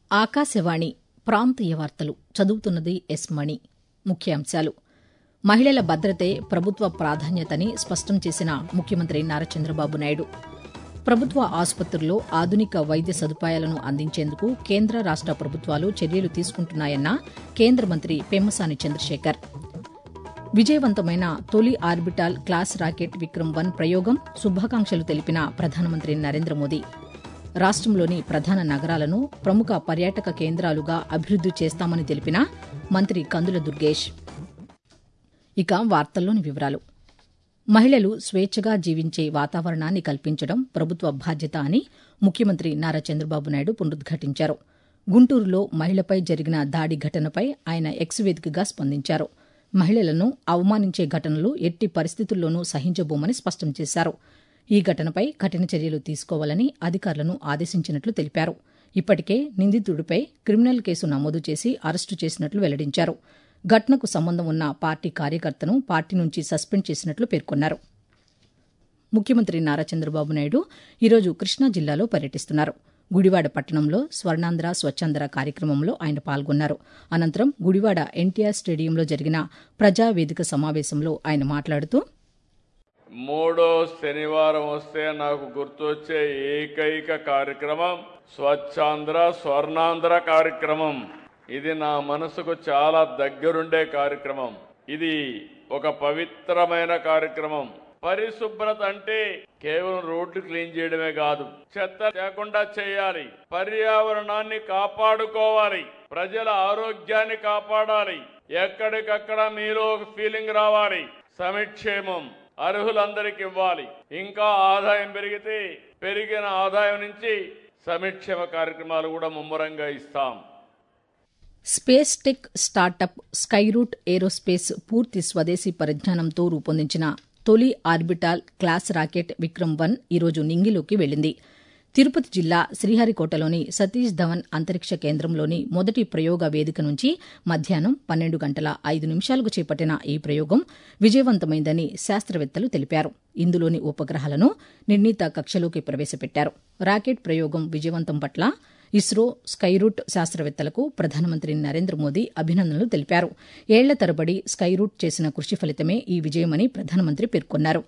ఆకాశవాణి ప్రాంతీయ వార్తలు చదువుతున్నది ఎస్ మణి ముఖ్యాంశాలు మహిళల భద్రతే ప్రభుత్వ ప్రాధాన్యతని స్పష్టం చేసిన ముఖ్యమంత్రి నారా చంద్రబాబు నాయుడు ప్రభుత్వ ఆసుపత్రుల్లో ఆధునిక వైద్య సదుపాయాలను అందించేందుకు కేంద్ర రాష్ట ప్రభుత్వాలు చర్యలు తీసుకుంటున్నాయన్న కేంద్ర మంత్రి పెమ్మసాని చంద్రశేఖర్ విజయవంతమైన తొలి orbital class rocket Vikram one ప్రయోగం శుభాకాంక్షలు తెలిపిన ప్రధానమంత్రి నరేంద్ర మోదీ రాష్టంలోని ప్రధాన నగరాలను ప్రముఖ పర్యాటక కేంద్రాలుగా అభివృద్ది చేస్తామని తెలిపిన మంత్రి కందుల దుర్గేష్ ఇక వార్తల్లోని వివరాలు మహిళలు స్వేచ్ఛగా జీవించే వాతావరణాన్ని కల్పించడం ప్రభుత్వ బాధ్యత అని ముఖ్యమంత్రి నారా చంద్రబాబు నాయుడు పునరుద్ఘాటించారు గుంటూరులో మహిళపై జరిగిన దాడి ఘటనపై ఆయన ఎక్స్ వేదికగా స్పందించారు మహిళలను అవమానించే ఘటనలు ఎట్టి పరిస్థితుల్లోనూ సహించబోమని స్పష్టం చేశారు ఈ ఘటనపై కఠిన చర్యలు తీసుకోవాలని అధికారులను ఆదేశించినట్లు తెలిపారు ఇప్పటికే నిందితుడిపై క్రిమినల్ కేసు నమోదు చేసి అరెస్టు చేసినట్లు వెల్లడించారు ఘటనకు సంబంధం ఉన్న పార్టీ కార్యకర్తను పార్టీ నుంచి సస్పెండ్ చేసినట్లు పేర్కొన్నారు ముఖ్యమంత్రి నారా చంద్రబాబు నాయుడు ఈరోజు కృష్ణా జిల్లాలో పర్యటిస్తున్నారు గుడివాడ పట్టణంలో స్వర్ణాంధ్ర స్వచ్ఛాంధ్ర కార్యక్రమంలో ఆయన పాల్గొన్నారు అనంతరం గుడివాడ ఎన్టీఆర్ స్టేడియంలో జరిగిన ప్రజావేదిక సమావేశంలో ఆయన మాట్లాడుతూ మూడో శనివారం వస్తే నాకు గుర్తొచ్చే ఏకైక కార్యక్రమం స్వచ్ఛాంధ్ర స్వర్ణాంధ్ర కార్యక్రమం ఇది నా మనసుకు చాలా దగ్గరుండే కార్యక్రమం ఇది ఒక పవిత్రమైన కార్యక్రమం పరిశుభ్రత అంటే కేవలం రోడ్లు క్లీన్ చేయడమే కాదు చెత్త లేకుండా చేయాలి పర్యావరణాన్ని కాపాడుకోవాలి ప్రజల ఆరోగ్యాన్ని కాపాడాలి ఎక్కడికక్కడ మీలో ఒక ఫీలింగ్ రావాలి సమిక్షేమం అర్హులందరికి ఇవ్వాలి ఇంకా ఆదాయం పెరిగితే పెరిగిన ఆదాయం నుంచి సమిక్షేమ కార్యక్రమాలు కూడా ముమ్మరంగా ఇస్తాం space tech startup Skyroot aerospace పూర్తి స్వదేశీ పరిజ్ఞానంతో రూపొందించిన తొలి orbital class rocket Vikram one ఈరోజు నింగిలోకి వెళ్లింది తిరుపతి జిల్లా శ్రీహరికోటలోని సతీష్ ధవన్ అంతరిక్ష కేంద్రంలోని మొదటి ప్రయోగ వేదిక నుంచి మధ్యాహ్నం పన్నెండు గంటల ఐదు నిమిషాలకు చేపట్టిన ఈ ప్రయోగం విజయవంతమైందని శాస్త్రవేత్తలు తెలిపారు ఇందులోని ఉపగ్రహాలను నిర్ణీత కక్షలోకి ప్రవేశపెట్టారు రాకెట్ ప్రయోగం విజయవంతం పట్ల ఇస్రో స్కైరూట్ శాస్త్రవేత్తలకు ప్రధానమంత్రి నరేంద్ర మోదీ అభినందనలు తెలిపారు ఏళ్ల తరబడి స్కైరూట్ చేసిన కృషి ఫలితమే ఈ విజయమని ప్రధానమంత్రి పేర్కొన్నారు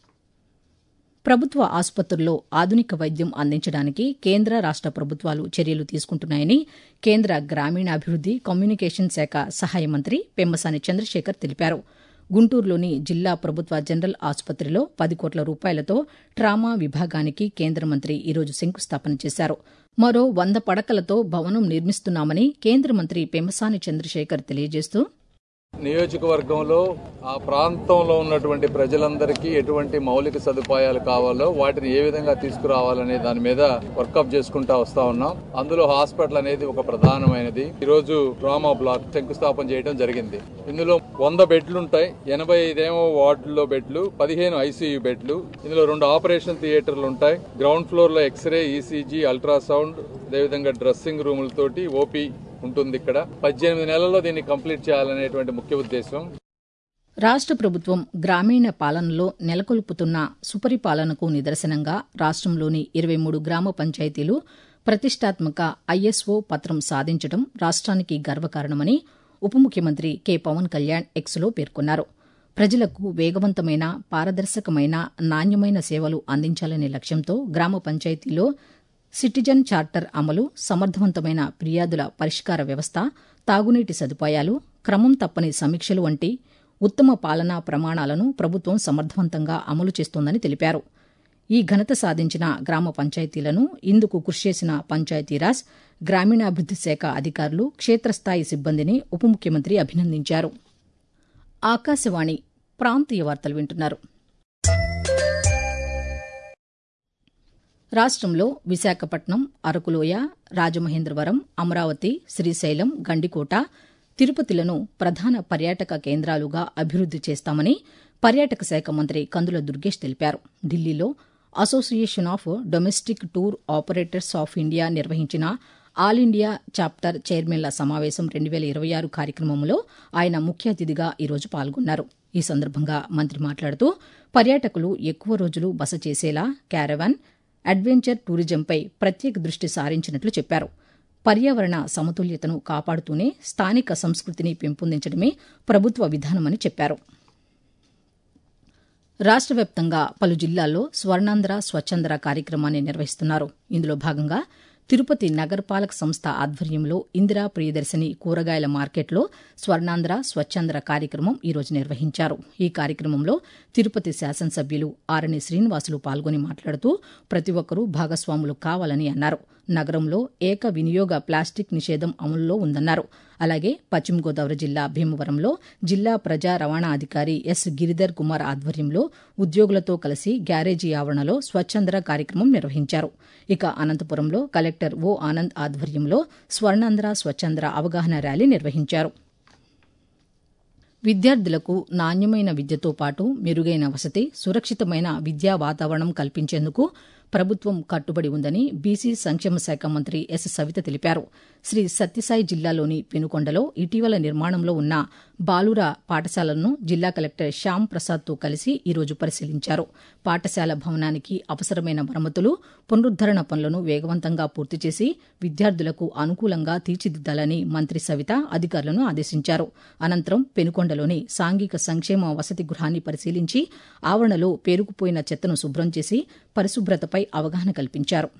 ప్రభుత్వ ఆసుపత్రుల్లో ఆధునిక వైద్యం అందించడానికి కేంద్ర రాష్ట ప్రభుత్వాలు చర్యలు తీసుకుంటున్నాయని కేంద్ర గ్రామీణాభివృద్ది కమ్యూనికేషన్ శాఖ సహాయ మంత్రి పెమ్మసాని చంద్రశేఖర్ తెలిపారు గుంటూరులోని జిల్లా ప్రభుత్వ జనరల్ ఆసుపత్రిలో పది కోట్ల రూపాయలతో ట్రామా విభాగానికి కేంద్ర మంత్రి ఈరోజు శంకుస్థాపన చేశారు మరో వంద పడకలతో భవనం నిర్మిస్తున్నామని కేంద్ర మంత్రి పెమ్మసాని చంద్రశేఖర్ తెలియజేస్తూ నియోజకవర్గంలో ఆ ప్రాంతంలో ఉన్నటువంటి ప్రజలందరికీ ఎటువంటి మౌలిక సదుపాయాలు కావాలో వాటిని ఏ విధంగా తీసుకురావాలనే దాని మీద వర్కప్ చేసుకుంటా వస్తా ఉన్నాం అందులో హాస్పిటల్ అనేది ఒక ప్రధానమైనది ఈ రోజు డ్రామా బ్లాక్ శంకుస్థాపన చేయడం జరిగింది ఇందులో వంద బెడ్లు ఉంటాయి ఎనభై ఐదేమో వార్డుల్లో బెడ్లు పదిహేను ఐసీయూ బెడ్లు ఇందులో రెండు ఆపరేషన్ థియేటర్లు ఉంటాయి గ్రౌండ్ ఫ్లోర్ లో ఎక్స్రే ఈసీజీ అల్ట్రాసౌండ్ అదేవిధంగా డ్రెస్సింగ్ రూములతోటి ఓపీ ఉంటుంది ఇక్కడ పద్దెనిమిది నెలల్లో దీన్ని కంప్లీట్ చేయాలనేటువంటి ముఖ్య ఉద్దేశం రాష్ట ప్రభుత్వం గ్రామీణ పాలనలో నెలకొల్పుతున్న సుపరిపాలనకు నిదర్శనంగా రాష్టంలోని ఇరవై మూడు గ్రామ పంచాయతీలు ప్రతిష్టాత్మక ఐఎస్ఓ పత్రం సాధించడం రాష్ట్రానికి గర్వకారణమని ఉప ముఖ్యమంత్రి కె పవన్ కళ్యాణ్ ఎక్స్లో పేర్కొన్నారు ప్రజలకు వేగవంతమైన పారదర్శకమైన నాణ్యమైన సేవలు అందించాలనే లక్ష్యంతో గ్రామ పంచాయతీలో సిటిజన్ చార్టర్ అమలు సమర్థవంతమైన ఫిర్యాదుల పరిష్కార వ్యవస్థ తాగునీటి సదుపాయాలు క్రమం తప్పని సమీక్షలు వంటి ఉత్తమ పాలనా ప్రమాణాలను ప్రభుత్వం సమర్థవంతంగా అమలు చేస్తోందని తెలిపారు ఈ ఘనత సాధించిన గ్రామ పంచాయతీలను ఇందుకు కృషి చేసిన పంచాయతీరాజ్ గ్రామీణాభివృద్ది శాఖ అధికారులు క్షేత్రస్థాయి సిబ్బందిని ఉప ముఖ్యమంత్రి అభినందించారు ఆకాశవాణి ప్రాంతీయ వార్తలు వింటున్నారు రాష్టంలో విశాఖపట్నం అరకులోయ రాజమహేంద్రవరం అమరావతి శ్రీశైలం గండికోట తిరుపతిలను ప్రధాన పర్యాటక కేంద్రాలుగా అభివృద్ది చేస్తామని పర్యాటక శాఖ మంత్రి కందుల దుర్గేష్ తెలిపారు ఢిల్లీలో association of domestic tour operators of India నిర్వహించిన ఆల్ ఇండియా చాప్టర్ చైర్మన్ల సమావేశం రెండు వేల ఇరవై ఆరు కార్యక్రమంలో ఆయన ముఖ్య అతిథిగా ఈరోజు పాల్గొన్నారు ఈ సందర్భంగా మంత్రి మాట్లాడుతూ పర్యాటకులు ఎక్కువ రోజులు బస చేసేలా క్యారవాన్ అడ్వెంచర్ టూరిజంపై ప్రత్యేక దృష్టి సారించినట్లు చెప్పారు పర్యావరణ సమతుల్యతను కాపాడుతూనే స్థానిక సంస్కృతిని పెంపొందించడమే ప్రభుత్వ విధానమని చెప్పారు రాష్ట వ్యాప్తంగా పలు జిల్లాల్లో స్వర్ణాంధ్ర స్వచ్ఛంద్ర కార్యక్రమాన్ని నిర్వహిస్తున్నారు ఇందులో భాగంగా తిరుపతి నగరపాలక సంస్థ ఆధ్వర్యంలో ఇందిరా ప్రియదర్శిని కూరగాయల మార్కెట్లో స్వర్ణాంధ్ర స్వచ్ఛంద్ర కార్యక్రమం ఈరోజు నిర్వహించారు ఈ కార్యక్రమంలో తిరుపతి శాసనసభ్యులు ఆరణి శ్రీనివాసులు పాల్గొని మాట్లాడుతూ ప్రతి ఒక్కరూ భాగస్వాములు కావాలని అన్నారు నగరంలో ఏక వినియోగ ప్లాస్టిక్ నిషేధం అమలులో ఉందన్నారు అలాగే పశ్చిమ గోదావరి జిల్లా భీమవరంలో జిల్లా ప్రజా రవాణా అధికారి ఎస్ గిరిధర్ కుమార్ ఆధ్వర్యంలో ఉద్యోగులతో కలిసి గ్యారేజీ ఆవరణలో స్వచ్ఛంద్ర కార్యక్రమం నిర్వహించారు ఇక అనంతపురంలో కలెక్టర్ ఓ ఆనంద్ ఆధ్వర్యంలో స్వర్ణాంధ్ర స్వచ్ఛంద్ర అవగాహన ర్యాలీ నిర్వహించారు విద్యార్థులకు నాణ్యమైన విద్యతో పాటు మెరుగైన వసతి సురక్షితమైన విద్యా వాతావరణం కల్పించేందుకు ప్రభుత్వం కట్టుబడి ఉందని బీసీ సంక్షేమ శాఖ మంత్రి ఎస్ సవిత తెలిపారు శ్రీ సత్యసాయి జిల్లాలోని పెనుకొండలో ఇటీవల నిర్మాణంలో ఉన్న బాలుర పాఠశాలను జిల్లా కలెక్టర్ శ్యామ్ ప్రసాద్తో కలిసి ఈరోజు పరిశీలించారు పాఠశాల భవనానికి అవసరమైన మరమ్మతులు పునరుద్దరణ పనులను వేగవంతంగా పూర్తి చేసి విద్యార్థులకు అనుకూలంగా తీర్చిదిద్దాలని మంత్రి సవిత అధికారులను ఆదేశించారు అనంతరం పెనుకొండలోని సాంఘిక సంక్షేమ వసతి గృహాన్ని పరిశీలించి ఆవరణలో పేరుకుపోయిన చెత్తను శుభ్రం చేసి పరిశుభ్రతపై అవగాహన కల్పించారు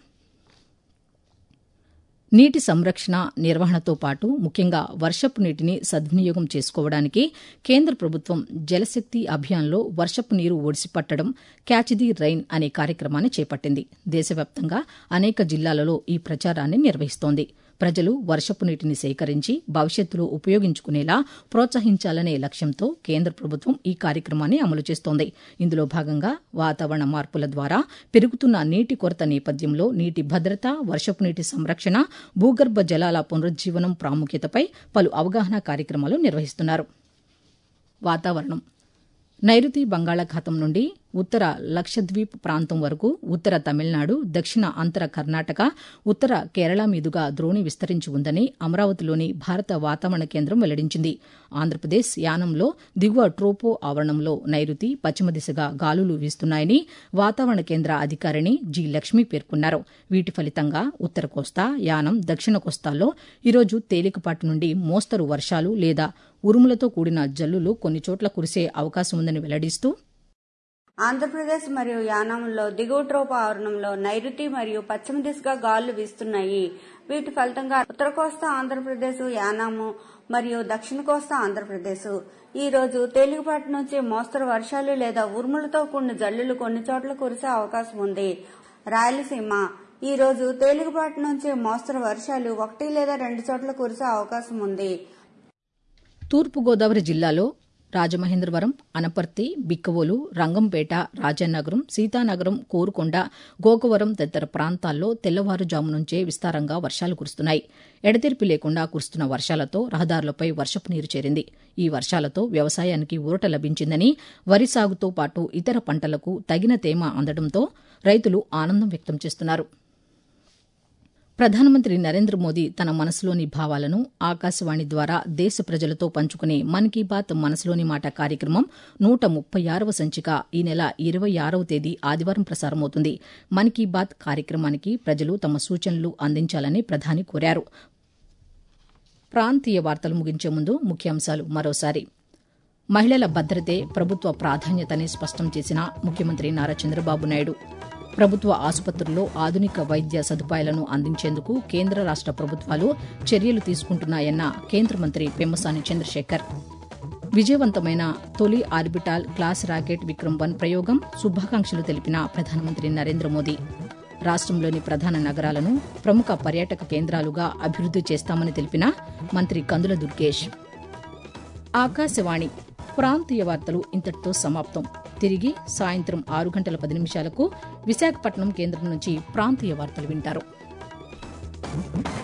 నీటి సంరక్షణ నిర్వహణతో పాటు ముఖ్యంగా వర్షపు నీటిని సద్వినియోగం చేసుకోవడానికి కేంద్ర ప్రభుత్వం జలశక్తి అభియాన్లో వర్షపు నీరు ఒడిసిపట్టడం క్యాచ్ ది రైన్ అనే కార్యక్రమాన్ని చేపట్టింది దేశవ్యాప్తంగా అనేక జిల్లాలలో ఈ ప్రచారాన్ని నిర్వహిస్తోంది ప్రజలు వర్షపు నీటిని సేకరించి భవిష్యత్తులో ఉపయోగించుకునేలా ప్రోత్సహించాలనే లక్ష్యంతో కేంద్ర ప్రభుత్వం ఈ కార్యక్రమాన్ని అమలు చేస్తోంది ఇందులో భాగంగా వాతావరణ మార్పుల ద్వారా పెరుగుతున్న నీటి కొరత నేపథ్యంలో నీటి భద్రత వర్షపు నీటి సంరక్షణ భూగర్భ జలాల పునరుజ్జీవనం ప్రాముఖ్యతపై పలు అవగాహన కార్యక్రమాలు నిర్వహిస్తున్నారు వాతావరణం నైరుతి బంగాళాఖాతం నుండి ఉత్తర లక్షద్వీప్ ప్రాంతం వరకు ఉత్తర తమిళనాడు దక్షిణ అంతర కర్ణాటక ఉత్తర కేరళ మీదుగా ద్రోణి విస్తరించి ఉందని అమరావతిలోని భారత వాతావరణ కేంద్రం వెల్లడించింది ఆంధ్రప్రదేశ్ యానంలో దిగువ ట్రోపో ఆవరణంలో నైరుతి పశ్చిమ దిశగా గాలులు వీస్తున్నాయని వాతావరణ కేంద్ర అధికారిణి జి లక్ష్మి పేర్కొన్నారు వీటి ఫలితంగా ఉత్తర కోస్తా యానం దక్షిణ కోస్తాల్లో ఈరోజు తేలికపాటి నుండి మోస్తరు వర్షాలు లేదా ఉరుములతో కూడిన జల్లులు కొన్ని చోట్ల కురిసే అవకాశం ఉందని వెల్లడిస్తూ ఆంధ్రప్రదేశ్ మరియు యానాంలో దిగువ ట్రోప ఆవరణంలో నైరుతి మరియు పశ్చిమ దిశగా గాలులు వీస్తున్నాయి వీటి ఫలితంగా ఉత్తర కోస్తా ఆంధ్రప్రదేశ్ యానాము మరియు దక్షిణ కోస్తా ఆంధ్రప్రదేశ్ ఈ రోజు తేలికపాటి నుంచి మోస్తరు వర్షాలు లేదా ఉరుములతో కూడిన జల్లులు కొన్ని చోట్ల కురిసే అవకాశం ఉంది రాయలసీమ ఈ రోజు తేలికపాటి నుంచి మోస్తరు వర్షాలు ఒకటి లేదా రెండు చోట్ల కురిసే అవకాశం ఉంది తూర్పుగోదావరి జిల్లాలో రాజమహేంద్రవరం అనపర్తి బిక్కవోలు రంగంపేట రాజానగరం సీతానగరం కోరుకొండ గోకవరం తదితర ప్రాంతాల్లో తెల్లవారుజాము నుంచే విస్తారంగా వర్షాలు కురుస్తున్నాయి ఎడతెరిపి లేకుండా కురుస్తున్న వర్షాలతో రహదారులపై వర్షపు నీరు చేరింది ఈ వర్షాలతో వ్యవసాయానికి ఊరట లభించిందని వరి సాగుతో పాటు ఇతర పంటలకు తగిన తేమ అందడంతో రైతులు ఆనందం వ్యక్తం చేస్తున్నారు ప్రధానమంత్రి నరేంద్ర మోదీ తన మనసులోని భావాలను ఆకాశవాణి ద్వారా దేశ ప్రజలతో పంచుకునే మన్ కీ బాత్ మనసులోని మాట కార్యక్రమం నూట ముప్పై ఆరవ సంచిక ఈ నెల ఇరవై ఆరవ తేదీ ఆదివారం ప్రసారమవుతుంది మన్ కీ బాత్ కార్యక్రమానికి ప్రజలు తమ సూచనలు అందించాలని ప్రధాని కోరారు ప్రాంతీయ వార్తలు ముగించే ముందు ముఖ్యాంశాలు మరోసారి మహిళల భద్రతే ప్రభుత్వ ప్రాధాన్యతని స్పష్టం చేసిన ముఖ్యమంత్రి నారా చంద్రబాబు నాయుడు ప్రభుత్వ ఆసుపత్రుల్లో ఆధునిక వైద్య సదుపాయాలను అందించేందుకు కేంద్ర రాష్ట ప్రభుత్వాలు చర్యలు తీసుకుంటున్నాయన్న కేంద్ర మంత్రి పెమ్మసాని చంద్రశేఖర్ విజయవంతమైన తొలి orbital class rocket Vikram one ప్రయోగం శుభాకాంక్షలు తెలిపిన ప్రధానమంత్రి నరేంద్ర మోదీ రాష్టంలోని ప్రధాన నగరాలను ప్రముఖ పర్యాటక కేంద్రాలుగా అభివృద్ది చేస్తామని తెలిపిన మంత్రి కందుల దుర్గేష్ ఆకాశవాణి ప్రాంతీయ వార్తలు ఇంతటితో సమాప్తం తిరిగి సాయంత్రం ఆరు గంటల పది నిమిషాలకు విశాఖపట్నం కేంద్రం నుంచి ప్రాంతీయ వార్తలు వింటారు